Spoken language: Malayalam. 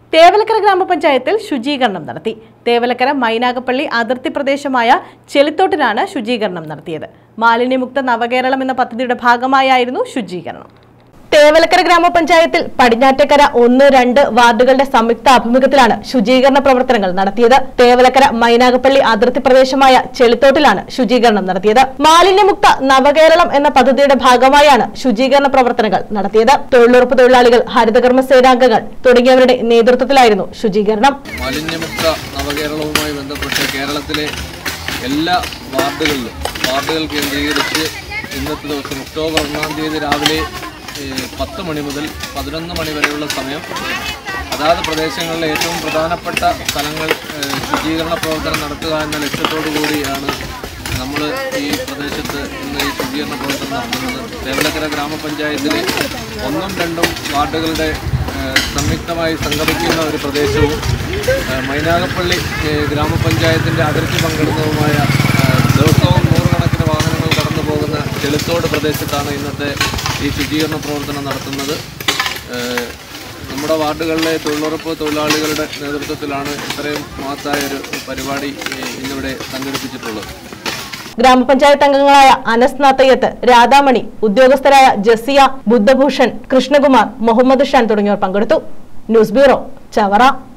തേവലക്കര ഗ്രാമപഞ്ചായത്തിൽ ശുചീകരണം നടത്തി തേവലക്കര മൈനാഗപ്പള്ളി അതിർത്തി പ്രദേശമായ ചെളിത്തോട്ടിലാണ് ശുചീകരണം നടത്തിയത് മാലിന്യമുക്ത നവകേരളം എന്ന പദ്ധതിയുടെ ഭാഗമായായിരുന്നു ശുചീകരണം തേവലക്കര ഗ്രാമപഞ്ചായത്തിൽ പടിഞ്ഞാറ്റക്കര ഒന്ന് രണ്ട് വാർഡുകളുടെ സംയുക്ത ആഭിമുഖ്യത്തിലാണ് ശുചീകരണ പ്രവർത്തനങ്ങൾ നടത്തിയത് തേവലക്കര മൈനാഗപ്പള്ളി അതിർത്തി പ്രദേശമായ ചെളിത്തോട്ടിലാണ് ശുചീകരണം നടത്തിയത് മാലിന്യമുക്ത നവകേരളം എന്ന പദ്ധതിയുടെ ഭാഗമായാണ് ശുചീകരണ പ്രവർത്തനങ്ങൾ നടത്തിയത് തൊഴിലുറപ്പ് തൊഴിലാളികൾ ഹരിതകർമ്മ സേനാംഗങ്ങൾ തുടങ്ങിയവരുടെ നേതൃത്വത്തിലായിരുന്നു ശുചീകരണം മാലിന്യമുക്ത നവകേരളവുമായി ബന്ധപ്പെട്ട് കേരളത്തിലെ എല്ലാ വാർഡുകളിലും വാർഡുകൾ കേന്ദ്രീകരിച്ച് ഇന്നത്തെ ദിവസം ഒക്ടോബർ ഒന്നാം തീയതി രാവിലെ ഏഹ്, പത്ത് മണി മുതൽ പതിനൊന്ന് മണി വരെയുള്ള സമയം അതാത് പ്രദേശങ്ങളിലെ ഏറ്റവും പ്രധാനപ്പെട്ട സ്ഥലങ്ങൾ ഏഹ്, ശുചീകരണ പ്രവർത്തനം നടത്തുക എന്ന ലക്ഷ്യത്തോടു കൂടിയാണ് നമ്മൾ ഈ പ്രദേശത്ത് ഇന്ന് ഈ ശുചീകരണ പ്രവർത്തനം നടത്തുന്നത് തേവലക്കര ഗ്രാമപഞ്ചായത്തിലെ ഒന്നും രണ്ടും വാർഡുകളുടെ ഏഹ്, സംയുക്തമായി സംഗമിക്കുന്ന ഒരു പ്രദേശവും ഏഹ്, മൈനാഗപ്പള്ളി ഏഹ്, ഗ്രാമപഞ്ചായത്തിൻ്റെ അതിർത്തി പങ്കിടുന്നതുമായ ഏഹ്, ദിവസവും നൂറുകണക്കിന് വാഹനങ്ങൾ കടന്നു പോകുന്ന ചെളുത്തോട് പ്രദേശത്താണ് ഇന്നത്തെ ഈ ശുചീകരണ പ്രവർത്തനം നടത്തുന്നത് ഏഹ്, നമ്മുടെ വാർഡുകളിലെ തൊഴിലുറപ്പ് തൊഴിലാളികളുടെ നേതൃത്വത്തിലാണ് ഇത്രയും മഹത്തായ ഒരു പരിപാടി ഏഹ്, ഇന്നിവിടെ സംഘടിപ്പിച്ചിട്ടുള്ളത് ഗ്രാമപഞ്ചായത്ത് അംഗങ്ങളായ അനസ് നാത്തയ്യത്ത് രാധാമണി ഉദ്യോഗസ്ഥരായ ജസിയ ബുദ്ധഭൂഷൺ കൃഷ്ണകുമാർ മുഹമ്മദ് ഷാൻ തുടങ്ങിയവർ പങ്കെടുത്തു ന്യൂസ് ബ്യൂറോ ചവറ